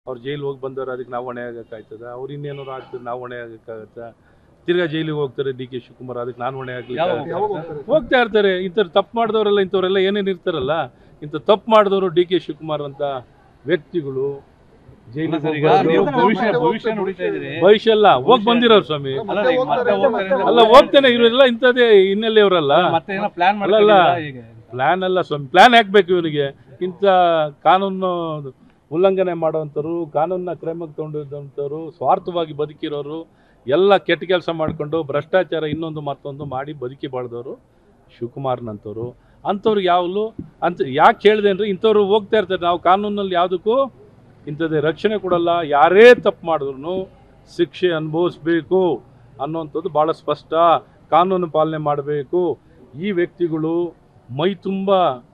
ಅವ್ರು ಜೈಲಿಗೆ ಹೋಗಿ ಬಂದವ್ರು ಅದಕ್ಕೆ ನಾವು ಹೊಣೆ ಆಗಕ್ಕಾಯ್ತದ ಅವ್ರು ಇನ್ನೇನಾರು ಆಗ್ತದೆ ನಾವು ಹೊಣೆ ಆಗಕ್ಕಾಗತ್ತಾ ತಿರ್ಗಾ ಜೈಲಿಗೆ ಹೋಗ್ತಾರೆ ಡಿ ಕೆ ಶಿವಕುಮಾರ್ ಅದಕ್ಕೆ ನಾನು ಹೊಣೆ ಯಾವಾಗ ಆಗ್ಲಿಕ್ಕೆ ಯಾವಾಗ ಹೋಗ್ತಾರೆ ಹೋಗ್ತಾರೆ ಹೋಗ್ತಾ ಇರ್ತಾರೆ ಇಂಥವ್ರು ತಪ್ಪು ಮಾಡಿದವರೆಲ್ಲ ಇಂಥವ್ರೆಲ್ಲ ಏನೇನು ಇರ್ತಾರಲ್ಲ ಇಂಥ ತಪ್ಪು ಮಾಡಿದವರು ಡಿ ಕೆ ಶಿವಕುಮಾರ್ ಅಂತ ವ್ಯಕ್ತಿಗಳು ಜೈಲಿಗೆ ಸರ್, ಈಗ ಹೋಗ್ಬಾರ್ದು. ನೀವು ಮತ್ತೆ ಭವಿಷ್ಯ ಹೋಗ್ತಾರೆ, ಭವಿಷ್ಯ ನುಡಿತಾ ಇದ್ದೀರಿ ಭವಿಷ್ಯ ಅಲ್ಲ ಹೋಗಿ ಬಂದಿರೋರು ಸ್ವಾಮಿ ಅಲ್ಲ, ಅಲ್ಲ, ಮತ್ತೆ ಈಗ ಮತ್ತೆ ಹೋಗ್ತಾರೆ ಹೋಗ್ತಾರೆ ಮತ್ತೆ ಅಲ್ಲ ಹೋಗ್ತೇನೆ ಇವರೆಲ್ಲ ಇಂಥದ್ದೇ ಹಿನ್ನೆಲೆಯವರಲ್ಲ ಮತ್ತೆ ಏನೋ ಪ್ಲಾನ್ ಅಲ್ಲ, ಅಲ್ಲ. ಮಾಡ್ತಿದ್ದೀರಾ ಹೇಗೆ ಪ್ಲಾನ್ ಅಲ್ಲ ಸ್ವಾಮಿ ಪ್ಲಾನ್ ಹಾಕ್ಬೇಕು ಇವನಿಗೆ ಇಂಥ ಕಾನೂನು ಉಲ್ಲಂಘನೆ ಮಾಡುವಂಥವ್ರು ಕಾನೂನನ್ನ ಕ್ರಮಕ್ಕೆ ತಗೊಂಡಿದ್ದಂಥವ್ರು ಸ್ವಾರ್ಥವಾಗಿ ಬದುಕಿರೋರು ಎಲ್ಲ ಕೆಟ್ಟ ಕೆಲಸ ಮಾಡಿಕೊಂಡು ಭ್ರಷ್ಟಾಚಾರ ಇನ್ನೊಂದು ಮತ್ತೊಂದು ಮಾಡಿ ಬದುಕಿ ಬಾಳ್ದವರು ಶಿವಕುಮಾರ್ನಂಥವ್ರು ಅಂಥವ್ರು ಯಾವಲು ಅಂತ ಯಾಕೆ ಹೇಳಿದೆ ಅಂದರೆ ಇಂಥವ್ರು ಹೋಗ್ತಾ ಇರ್ತಾರೆ ನಾವು ಕಾನೂನಲ್ಲಿ ಯಾವುದಕ್ಕೂ ಇಂಥದ್ದೇ ರಕ್ಷಣೆ ಕೊಡಲ್ಲ ಯಾರೇ ತಪ್ಪು ಮಾಡಿದ್ರು ಶಿಕ್ಷೆ ಅನುಭವಿಸ್ಬೇಕು ಅನ್ನೋವಂಥದ್ದು ಭಾಳ ಸ್ಪಷ್ಟ ಕಾನೂನು ಪಾಲನೆ ಮಾಡಬೇಕು ಈ ವ್ಯಕ್ತಿಗಳು ಮೈ ತುಂಬ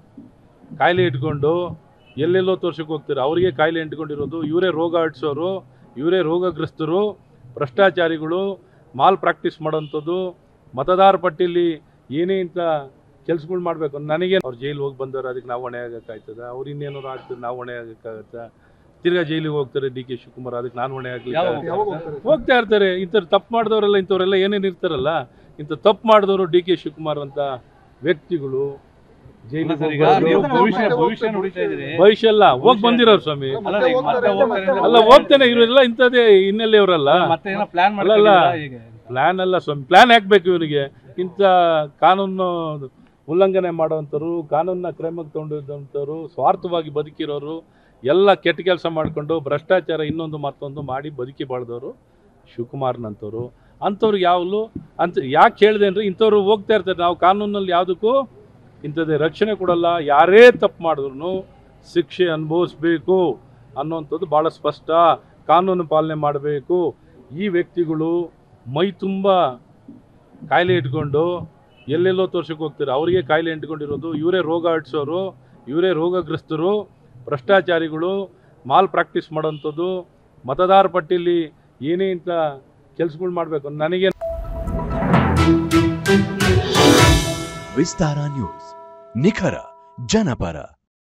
ಕಾಯಿಲೆ ಇಟ್ಕೊಂಡು ಎಲ್ಲೆಲ್ಲೋ ತೋರ್ಸಕ್ಕೆ ಹೋಗ್ತಾರೆ ಅವರಿಗೆ ಕಾಯಿಲೆ ಇಟ್ಕೊಂಡಿರೋದು ಇವರೇ ರೋಗ ಹಡ್ಸೋರು ಇವರೇ ರೋಗಗ್ರಸ್ತರು ಭ್ರಷ್ಟಾಚಾರಿಗಳು ಮಾಲ್ ಪ್ರಾಕ್ಟೀಸ್ ಮಾಡೋಂಥದ್ದು ಮತದಾರ ಪಟ್ಟಿಲಿ ಏನೇ ಇಂಥ ಕೆಲ್ಸಗಳು ಮಾಡಬೇಕು ನನಗೆ ಅವ್ರು ಜೈಲಿಗೆ ಹೋಗಿ ಬಂದವ್ರು ಅದಕ್ಕೆ ನಾವು ಹೊಣೆ ಆಗಕ್ಕಾಯ್ತದ ಅವ್ರು ಇನ್ನೇನಾರು ಆಗ್ತದೆ ನಾವು ಹೊಣೆ ಆಗಕ್ಕಾಗತ್ತಾ ತಿರ್ಗಾ ಜೈಲಿಗೆ ಹೋಗ್ತಾರೆ ಡಿ ಕೆ ಶಿವಕುಮಾರ್ ಅದಕ್ಕೆ ನಾನು ಹೊಣೆ ಯಾವಾಗ ಆಗ್ಲಿಕ್ಕೆ ಯಾವಾಗ ಹೋಗ್ತಾರೆ ಹೋಗ್ತಾರೆ ಹೋಗ್ತಾ ಇರ್ತಾರೆ ಇಂಥವ್ರು ತಪ್ಪು ಮಾಡಿದವರೆಲ್ಲ ಇಂಥವ್ರೆಲ್ಲ ಏನೇನು ಇರ್ತಾರಲ್ಲ ಇಂಥ ತಪ್ಪು ಮಾಡಿದವರು ಡಿ ಕೆ ಶಿವಕುಮಾರ್ ಅಂತ ವ್ಯಕ್ತಿಗಳು ಅಲ್ಲ ಜೈಲಿಗೆ ಸರ್, ಈಗ ಹೋಗ್ಬಾರ್ದು. ನೀವು ಮತ್ತೆ ಭವಿಷ್ಯ ಹೋಗ್ತಾರೆ, ಭವಿಷ್ಯ ನುಡಿತಾ ಇದ್ದೀರಿ ಭವಿಷ್ಯ ಅಲ್ಲ ಹೋಗಿ ಬಂದಿರೋರು ಸ್ವಾಮಿ ಅಲ್ಲ, ಅಲ್ಲ, ಮತ್ತೆ ಈಗ ಹೋಗ್ತಾರೆ ಮತ್ತೆ ಮತ್ತೆ ಹೋಗ್ತಾರೆ ಅಲ್ಲ ಹೋಗ್ತೇನೆ ಇವರೆಲ್ಲ ಇಂಥದ್ದೇ ಹಿನ್ನೆಲೆಯವರಲ್ಲ ಮತ್ತೆ ಏನೋ ಪ್ಲಾನ್ ಅಲ್ಲ, ಅಲ್ಲ. ಮಾಡ್ತಿದ್ದೀರಾ ಹೇಗೆ ಪ್ಲಾನ್ ಅಲ್ಲ ಸ್ವಾಮಿ ಪ್ಲಾನ್ ಹಾಕ್ಬೇಕು ಇವನಿಗೆ ಇಂಥ ಕಾನೂನು ಉಲ್ಲಂಘನೆ ಮಾಡುವಂಥವ್ರು ಕಾನೂನನ್ನ ಕ್ರಮಕ್ಕೆ ತಗೊಂಡಿದ್ದಂಥವ್ರು ಸ್ವಾರ್ಥವಾಗಿ ಬದುಕಿರೋರು ಎಲ್ಲ ಕೆಟ್ಟ ಕೆಲಸ ಮಾಡಿಕೊಂಡು ಭ್ರಷ್ಟಾಚಾರ ಇನ್ನೊಂದು ಮತ್ತೊಂದು ಮಾಡಿ ಬದುಕಿ ಬಾಳ್ದವರು ಶಿವಕುಮಾರ್ನಂಥವ್ರು ಅಂಥವ್ರು ಯಾವಲು ಅಂತ ಯಾಕೆ ಹೇಳಿದೆ ಅಂದರೆ ಇಂಥವ್ರು ಹೋಗ್ತಾ ಇರ್ತಾರೆ ನಾವು ಕಾನೂನಲ್ಲಿ ಯಾವುದಕ್ಕೂ ಇಂಥದ್ದೇ ರಕ್ಷಣೆ ಕೊಡಲ್ಲ ಯಾರೇ ತಪ್ಪು ಮಾಡಿದ್ರು ಶಿಕ್ಷೆ ಅನುಭವಿಸ್ಬೇಕು ಅನ್ನೋವಂಥದ್ದು ಭಾಳ ಸ್ಪಷ್ಟ ಕಾನೂನು ಪಾಲನೆ ಮಾಡಬೇಕು ಈ ವ್ಯಕ್ತಿಗಳು ಮೈ ತುಂಬ ಕಾಯಿಲೆ ಇಟ್ಕೊಂಡು ಎಲ್ಲೆಲ್ಲೋ ತೋರ್ಸಕ್ಕೆ ಹೋಗ್ತಾರೆ ಅವರಿಗೆ ಕಾಯಿಲೆ ಇಟ್ಕೊಂಡಿರೋದು ಇವರೇ ರೋಗ ಹಡ್ಸೋರು ಇವರೇ ರೋಗಗ್ರಸ್ತರು ಭ್ರಷ್ಟಾಚಾರಿಗಳು ಮಾಲ್ ಪ್ರಾಕ್ಟೀಸ್ ಮಾಡೋಂಥದ್ದು ಮತದಾರ ಪಟ್ಟಿಲಿ ಏನೇ ಇಂಥ ಕೆಲ್ಸಗಳು ಮಾಡಬೇಕು ನನಗೆ ವಿಸ್ತಾರ ನ್ಯೂಸ್ ನಿಖರ ಜನಪರ